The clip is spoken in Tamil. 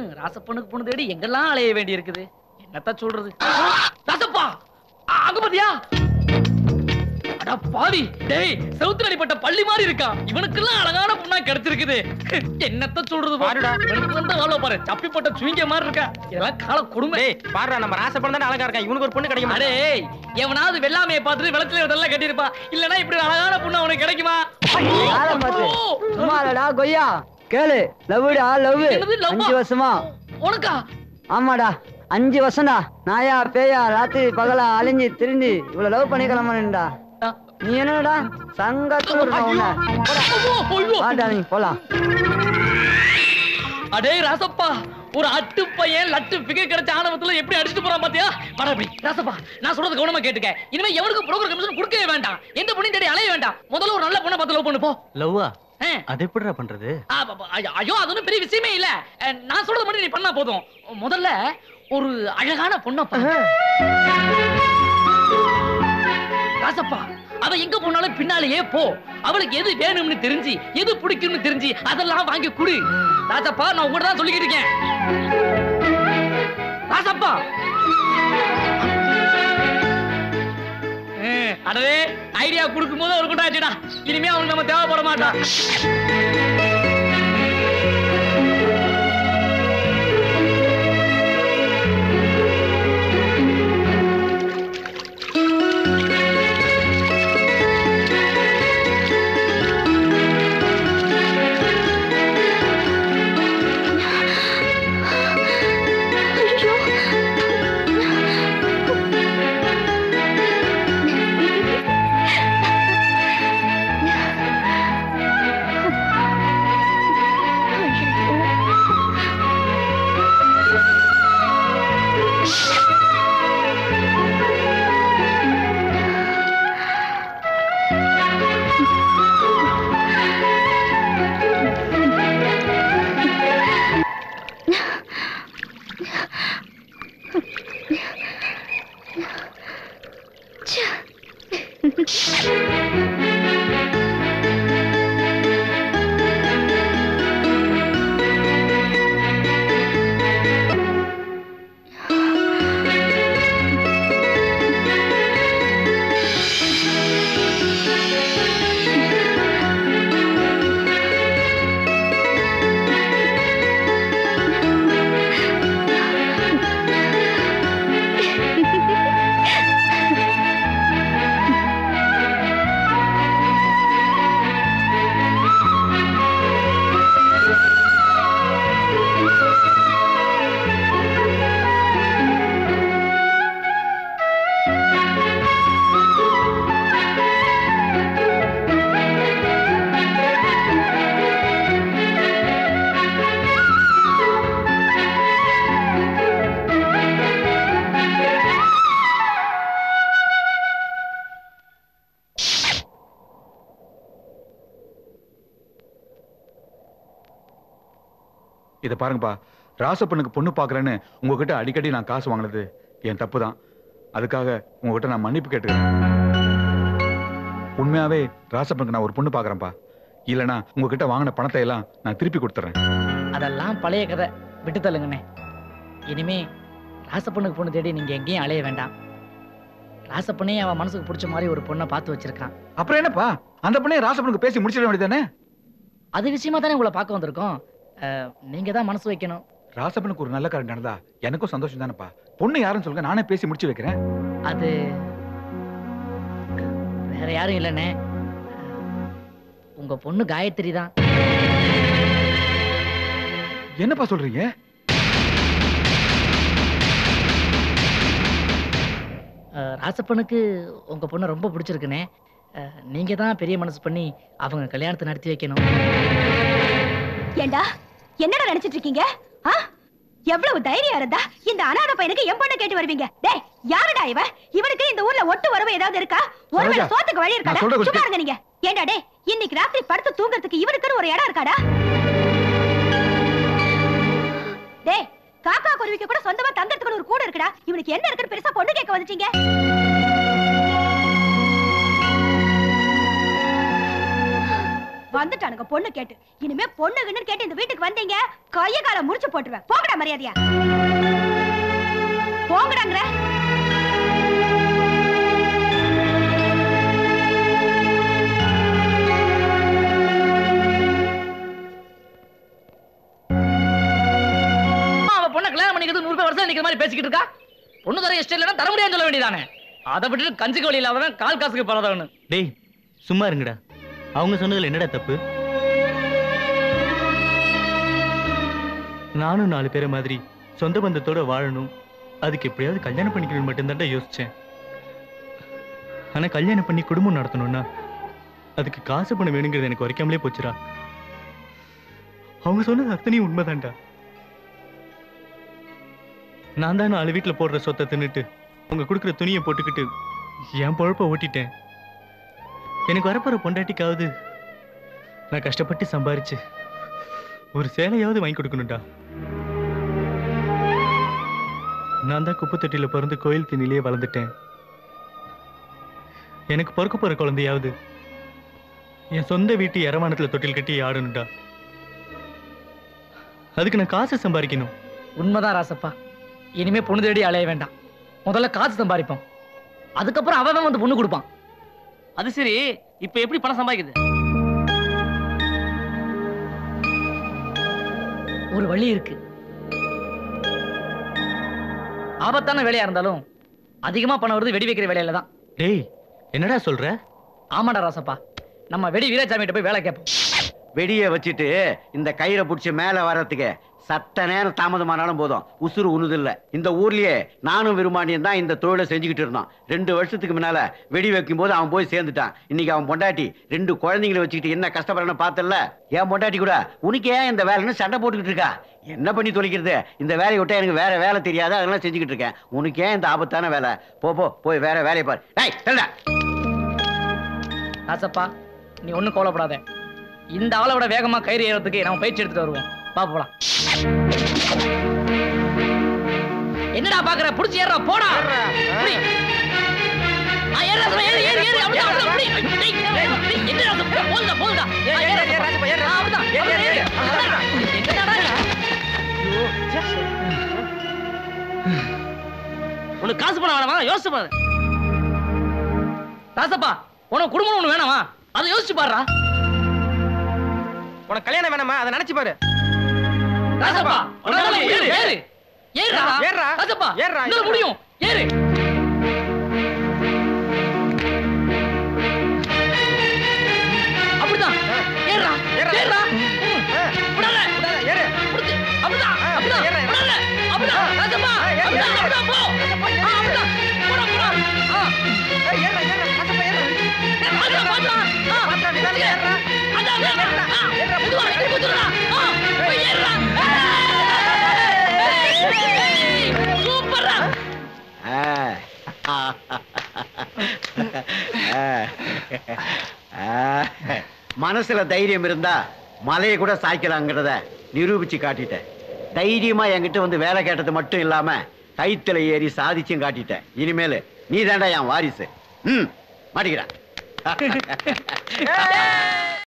ராசப்பனுக்கு பொண்ணு தேடி எங்கெல்லாம் அலைய வேண்டி இருக்குது என்னத்த சொல்றது ராசப்பா ஆ, அங்க பாத்தியா அட பாவி டேய் செவுத்துல அடிப்பட்ட பள்ளி மாதிரி இருக்கா இவனுக்கெல்லாம் அழகான பொண்ணா கிடைச்சிருக்குது என்னத்த சொல்றது பாருடா இவனுக்கு வந்த வாழ்வ பாரு சப்பி போட்ட சுவிங்க மாதிரி இருக்கா இதெல்லாம் கால கொடுமை டேய் பாருடா நம்ம ராசப்பன் தானே அழகா இருக்கான் இவனுக்கு ஒரு பொண்ணு கிடைக்கும் அடே எவனாவது வெள்ளாமையை பார்த்துட்டு வெள்ளத்துல இதெல்லாம் கட்டியிருப்பான் இல்லனா இப்படி ஒரு அழகான பொண்ணு அவனுக்கு கிடைக்குமா யாரை பார்த்து? சும்மா இல்லடா கொய்யா கேளு லவ்டா லவ் என்னது love ஆ? அஞ்சு வருஷமா உனக்கா ஆமாடா அஞ்சு வருஷம்டா நாயா பேயா ராத்திரி பகலா அலைஞ்சு திரிஞ்சு இவ்வளவு லவ் பண்ணி கிளம்பணும்டா நீ என்னடா சங்கத்துல இருக்க உன்னை வாடா நீ போலாம் அடே ராசப்பா ஒரு அட்டு பையன் லட்டு பிகை கிடைச்ச ஆணவத்துல எப்படி அடிச்சுட்டு போறான் பாத்தியா வாடா அப்படி ராசப்பா நான் சொல்றது கவனமா கேட்டுக்க இனிமே எவனுக்கு புரோக்கர் கமிஷன் கொடுக்கவே வேண்டாம் எந்த பொண்ணையும் தேடி அலைய வேண்டாம் முதல்ல ஒரு நல்ல பொண்ணை பார்த்து லவ் பண்ணு போ லவ்வா ஆ. அது எப்படிடா பண்றது ஆ, ப- ப- ஐயோ, ஐயோ அது ஒண்ணும் பெரிய விஷயமே இல்ல அஹ், நான் சொல்றது மட்டும் நீ பண்ணா போதும் முதல்ல ஒரு அழகான பொண்ணை பாரு ராசப்பா அவ எங்க போனாலும் பின்னாலேயே போ அவளுக்கு எது வேணும்னு தெரிஞ்சு எது பிடிக்கும்னு தெரிஞ்சு அதெல்லாம் வாங்கி குடு ராசப்பா நான் உங்கள்ட்ட தான் சொல்லிக்கிட்டு இருக்கேன் ராசப்பா ம், அடவே ஐடியா கொடுக்கும் போது ஒரு கூட்டாச்சுடா இனிமே அவனுக்கு நம்ம தேவைப்பட மாட்டான் இதை பாருங்கப்பா ராசப்பனுக்கு பொண்ணு பார்க்கறேன்னு உங்ககிட்ட அடிக்கடி நான் காசு வாங்கினது என் தப்பு தான் அதுக்காக உங்ககிட்ட நான் மன்னிப்பு கேட்டுக்கிறேன் உண்மையாவே ராசப்பனுக்கு நான் ஒரு பொண்ணு பார்க்கறேன்ப்பா இல்லனா உங்ககிட்ட வாங்கின பணத்தை எல்லாம் நான் திருப்பி கொடுத்துறேன் அதெல்லாம் பழைய கதை விட்டு தள்ளுங்கண்ணே இனிமே ராசப்பனுக்கு பொண்ணு தேடி நீங்க எங்கேயும் அலைய வேண்டாம் ராசப்பனே அவன் மனசுக்கு பிடிச்ச மாதிரி ஒரு பொண்ணை பார்த்து வச்சிருக்கான் அப்புறம் என்னப்பா அந்த பொண்ணே ராசப்பனுக்கு பேசி முடிச்சிட வேண்டியதானே அது விஷயமா தானே உங்களை பார்க்க வந்திருக்கோம் அஹ், நீங்க தான் மனசு வைக்கணும் ராசப்பனுக்கு ஒரு நல்ல காரியம் நடந்தா எனக்கும் சந்தோஷம் தானேப்பா பொண்ணு யாருன்னு சொல்லுங்க நானே பேசி முடிச்சு வைக்கிறேன் அது வேற யாரும் இல்லைண்ணே உங்க பொண்ணு காயத்ரி தான் என்னப்பா சொல்றீங்க அஹ், ராசப்பனுக்கு உங்க பொண்ணை ரொம்ப பிடிச்சிருக்குண்ணே அஹ், நீங்க தான் பெரிய மனசு பண்ணி அவங்க கல்யாணத்தை நடத்தி வைக்கணும் ஏண்டா என்னடா நினைச்சிட்டு இருக்கீங்க ஆ? எவ்வளவு தைரியம் இருந்தா இந்த அனாதை பையனுக்கு என் பொண்ணு கேட்டு வருவீங்க டேய் யாருடா இவன் இவனுக்கு இந்த ஊர்ல ஒட்டு வரவு ஏதாவது இருக்கா ஒருவேளை சரோஜா, சோத்துக்கு வழி இருக்காடா நான் சொல்றத சும்மா கொஞ்சம் இருங்க நீங்க ஏண்டா டேய் இன்னைக்கு ராத்திரி படுத்து தூங்குறதுக்கு இவனுக்குன்னு ஒரு இடம் இருக்காடா டேய் காக்கா குருவிக்கு கூட சொந்தமா தங்கறதுக்கு ஒரு கூடு இருக்குடா இவனுக்கு என்ன இருக்குன்னு பெருசா பொண்ணு கேட்க வந்துட்டீங்க வந்துட்டானுங்க பொண்ணு கேட்டு இனிமே பொண்ணுங்கன்னு கேட்டு இந்த வீட்டுக்கு வந்தீங்க கைய கால முடிச்சு போட்டுருவேன் போங்கடா மரியாதையா போங்கடாங்கிற அவ பொண்ணை கல்யாணம் பண்ணிக்கிறது நூறு பேர் வருஷம் நிக்கிற மாதிரி பேசிக்கிட்டு இருக்கா பொண்ணு தர இஷ்டம் இல்லைன்னா தர முடியாதுன்னு சொல்ல வேண்டியதானே அதை விட்டுட்டு கஞ்சுக்கு வழி இல்லாதவன் கால் காசுக்கு பரதவனு டேய் சும்மா இருங்கடா அவங்க சொன்னதுல என்னடா தப்பு நானும் நாலு பேரை மாதிரி சொந்த பந்தத்தோட வாழணும் அதுக்கு எப்படியாவது கல்யாணம் பண்ணிக்கணும்னு மட்டும்தான்டா யோசிச்சேன் ஆனா கல்யாணம் பண்ணி குடும்பம் நடத்தணும்னா அதுக்கு காசு பணம் வேணுங்கிறது எனக்கு வரைக்காமலே போச்சுடா அவங்க சொன்னது அத்தனையும் உண்மைதான்டா நான் தான் நாலு வீட்டுல போடுற சொத்தை தின்னுட்டு அவங்க கொடுக்குற துணியை போட்டுக்கிட்டு என் பொழப்ப ஓட்டிட்டேன் எனக்கு வரப்போற பொண்டாட்டிக்காவது நான் கஷ்டப்பட்டு சம்பாரிச்சு ஒரு சேலையாவது வாங்கி கொடுக்கணும்டா நான் தான் குப்பை தொட்டியில பிறந்து கோயில் திண்ணிலேயே வளர்ந்துட்டேன் எனக்கு பிறக்க போற குழந்தையாவது என் சொந்த வீட்டு இரவானத்துல தொட்டில் கட்டி ஆடணும்டா அதுக்கு நான் காசு சம்பாதிக்கணும் உண்மைதான் ராசப்பா இனிமே பொண்ணு தேடி அலைய வேண்டாம் முதல்ல காசு சம்பாதிப்போம் அதுக்கப்புறம் அவன் வந்து பொண்ணு கொடுப்பான் அது சரி இப்ப எப்படி பணம் சம்பாதிக்குது ஒரு வழி இருக்கு ஆபத்தான வேலையா இருந்தாலும் அதிகமா பணம் வருது வெடி வைக்கிற வேலையில தான் டேய் என்னடா சொல்ற ஆமாடா ராசப்பா நம்ம வெடி வீராசாமிகிட்ட போய் வேலை கேட்போம் வெடியை வச்சுட்டு இந்த கயிறை பிடிச்சி மேலே வர்றதுக்கு சத்த நேரம் தாமதமானாலும் போதும் உசுறு உணுதில்ல இந்த ஊர்லயே நானும் விரும்பாண்டியும் தான் இந்த தொழிலை செஞ்சுக்கிட்டு இருந்தோம் ரெண்டு வருஷத்துக்கு முன்னால வெடி வைக்கும் போது அவன் போய் சேர்ந்துட்டான் இன்னைக்கு அவன் பொண்டாட்டி ரெண்டு குழந்தைங்களை வச்சுக்கிட்டு என்ன கஷ்டப்படுறன்னு பார்த்தல என் பொண்டாட்டி கூட உனக்கு ஏன் இந்த வேலைன்னு சண்டை போட்டுக்கிட்டு இருக்கா என்ன பண்ணி தொலைக்கிறது இந்த வேலையை விட்டா எனக்கு வேற வேலை தெரியாது அதெல்லாம் செஞ்சுக்கிட்டு இருக்கேன் உனக்கு ஏன் இந்த ஆபத்தான வேலை போ போ போய் வேற வேலையை பாரு டேய் தள்ளுடா. ராசப்பா நீ ஒண்ணும் கவலைப்படாத இந்த ஆளை விட வேகமா கயிறு ஏறதுக்கு நம்ம பயிற்சி எடுத்துட்டு வருவோம் பா போலாம் என்னடா பாக்குற புடிச்சு ஏறா போடா புடி. ஆ, ஏறு ராசப்பா, ஏறு, ஏறு, ஏறு, அப்படிதான், அப்படிதான், புடி. டேய், டேய், டேய், என்ன ராசப்பா, போதுடா, போதுடா. ஆ, ஏறு ராசப்பா. ஆ, அப்படிதான், அப்படிதான், ஏறு. என்னடா இது? உனக்கு காசு பணம் வேணாமா யோசிச்சு பாரு ராசப்பா உனக்கு குடும்பம் ஒண்ணு வேணாமா அதை யோசிச்சு பாருடா உனக்கு கல்யாணம் வேணாமா அதை நினைச்சு பாரு ராசப்பா உன்னால முடியும், ஏறு ஏறுடா ஏறுடா. ராசப்பா ஏறுடா, உன்னால ஏறுடா. முடியும் ஏறு அப்படிதான் ஏறுடா ஏறுடா. ஏறுடா ம். விடாத. புடிச்சு. அப்படிதான் அப்படிதான் ஏறுடா, ஏறுடா. விடாத. அப்படிதான் ராசப்பா ஏறு, ஏறு, அப்படிதான் ஏறு. அப்படிதான் போ ஆ, அப்படிதான் போடா போடா ஆ பாத்துடா, பாத்துடா. ஆ, பிடிச்சிக்க. அதான், அதான், அதான். ஆ, மெதுவா, இறங்கி குத்துடுடா. ஆ, போய் ஏறுடா. ஏய், சூப்பர்டா. ஆ. ஆ. மனசுல தைரியம் இருந்தா மலையை கூட சாய்க்கலாங்கிறத நிரூபிச்சு காட்டிட்டேன் தைரியமா என்கிட்ட வந்து வேலை கேட்டது மட்டும் இல்லாம கைத்துல ஏறி சாதிச்சும் காட்டிட்டேன் இனிமேல் நீ தாண்டா என் வாரிசு ம் மாட்டிக்கிறேன்